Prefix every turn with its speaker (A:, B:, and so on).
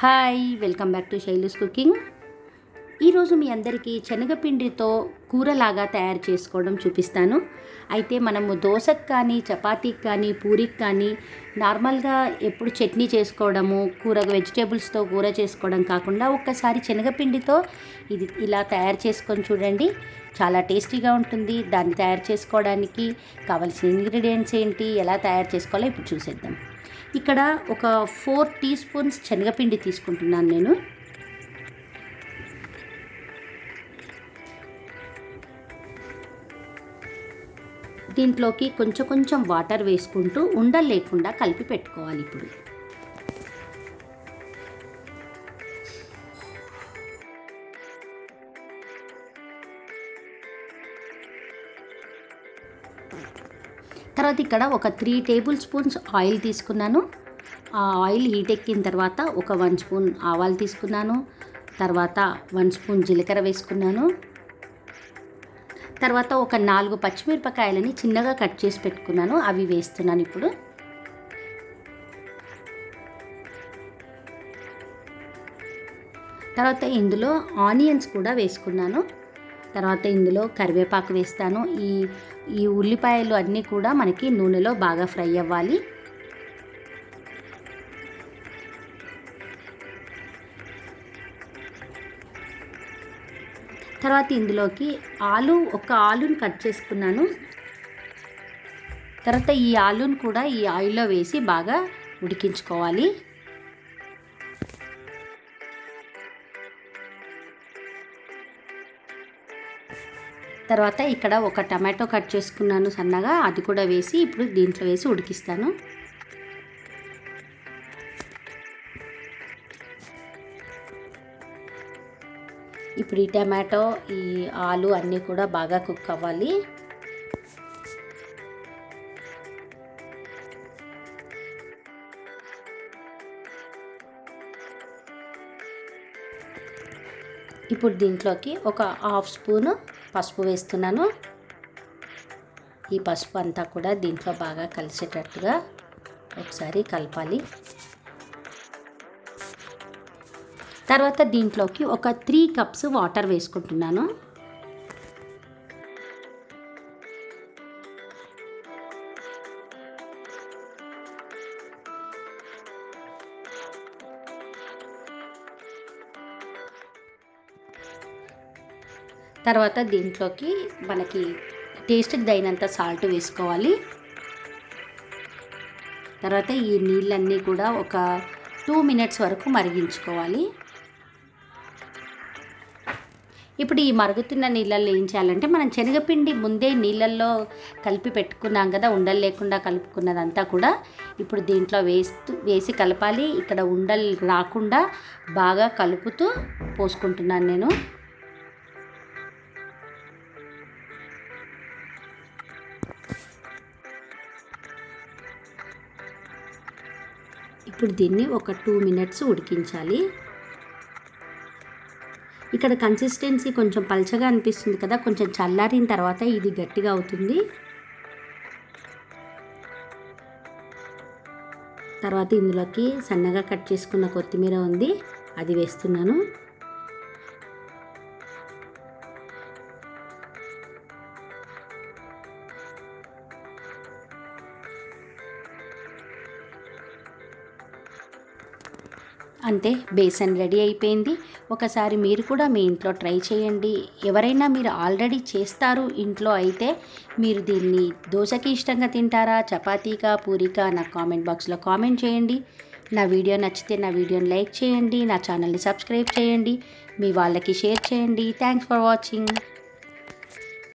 A: hi welcome back to Shailu's cooking ఈరోజు మీ అందరికీ శనగపిండితో కూరలాగా తయారు చేసుకోవడం చూపిస్తాను అయితే మనము దోశకు కానీ చపాతీకి కానీ పూరికి కానీ నార్మల్గా ఎప్పుడు చట్నీ చేసుకోవడము కూర వెజిటేబుల్స్తో కూర చేసుకోవడం కాకుండా ఒక్కసారి శనగపిండితో ఇది ఇలా తయారు చేసుకొని చూడండి చాలా టేస్టీగా ఉంటుంది దాన్ని తయారు చేసుకోవడానికి కావలసిన ఇంగ్రీడియంట్స్ ఏంటి ఎలా తయారు చేసుకోవాలో ఇప్పుడు చూసేద్దాం ఇక్కడ ఒక ఫోర్ టీ స్పూన్స్ శనగపిండి తీసుకుంటున్నాను నేను దీంట్లోకి కొంచెం కొంచెం వాటర్ వేసుకుంటూ ఉండలు లేకుండా కలిపి పెట్టుకోవాలి ఇప్పుడు తర్వాత ఇక్కడ ఒక త్రీ టేబుల్ స్పూన్స్ ఆయిల్ తీసుకున్నాను ఆ ఆయిల్ హీట్ ఎక్కిన తర్వాత ఒక వన్ స్పూన్ ఆవాలు తీసుకున్నాను తర్వాత వన్ స్పూన్ జీలకర్ర వేసుకున్నాను తర్వాత ఒక నాలుగు పచ్చిమిరపకాయలని చిన్నగా కట్ చేసి పెట్టుకున్నాను అవి వేస్తున్నాను ఇప్పుడు తర్వాత ఇందులో ఆనియన్స్ కూడా వేసుకున్నాను తర్వాత ఇందులో కరివేపాకు వేస్తాను ఈ ఈ ఉల్లిపాయలు అన్నీ కూడా మనకి నూనెలో బాగా ఫ్రై అవ్వాలి తర్వాత ఇందులోకి ఆలు ఒక ఆలుని కట్ చేసుకున్నాను తర్వాత ఈ ఆలుని కూడా ఈ ఆయిల్లో వేసి బాగా ఉడికించుకోవాలి తర్వాత ఇక్కడ ఒక టమాటో కట్ చేసుకున్నాను సన్నగా అది కూడా వేసి ఇప్పుడు దీంట్లో వేసి ఉడికిస్తాను ఇప్పుడు ఈ టమాటో ఈ ఆలు అన్నీ కూడా బాగా కుక్ అవ్వాలి ఇప్పుడు దీంట్లోకి ఒక హాఫ్ స్పూను పసుపు వేస్తున్నాను ఈ పసుపు అంతా కూడా దీంట్లో బాగా కలిసేటట్టుగా ఒకసారి కలపాలి తర్వాత దీంట్లోకి ఒక త్రీ కప్స్ వాటర్ వేసుకుంటున్నాను తర్వాత దీంట్లోకి మనకి టేస్ట్కి తగినంత సాల్ట్ వేసుకోవాలి తర్వాత ఈ నీళ్ళన్నీ కూడా ఒక టూ మినిట్స్ వరకు మరిగించుకోవాలి ఇప్పుడు ఈ మరుగుతున్న నీళ్ళల్లో ఏం చేయాలంటే మనం శనగపిండి ముందే నీళ్ళల్లో కలిపి పెట్టుకున్నాం కదా ఉండలు లేకుండా కలుపుకున్నదంతా కూడా ఇప్పుడు దీంట్లో వేస్తూ వేసి కలపాలి ఇక్కడ ఉండలు రాకుండా బాగా కలుపుతూ పోసుకుంటున్నాను నేను ఇప్పుడు దీన్ని ఒక టూ మినిట్స్ ఉడికించాలి ఇక్కడ కన్సిస్టెన్సీ కొంచెం పల్చగా అనిపిస్తుంది కదా కొంచెం చల్లారిన తర్వాత ఇది గట్టిగా అవుతుంది తర్వాత ఇందులోకి సన్నగా కట్ చేసుకున్న కొత్తిమీర ఉంది అది వేస్తున్నాను అంతే బేసన్ రెడీ అయిపోయింది ఒకసారి మీరు కూడా మీ ఇంట్లో ట్రై చేయండి ఎవరైనా మీరు ఆల్రెడీ చేస్తారు ఇంట్లో అయితే మీరు దీన్ని దోశకి ఇష్టంగా తింటారా చపాతీకా పూరికా నా కామెంట్ బాక్స్లో కామెంట్ చేయండి నా వీడియో నచ్చితే నా వీడియోని లైక్ చేయండి నా ఛానల్ని సబ్స్క్రైబ్ చేయండి మీ వాళ్ళకి షేర్ చేయండి థ్యాంక్స్ ఫర్ వాచింగ్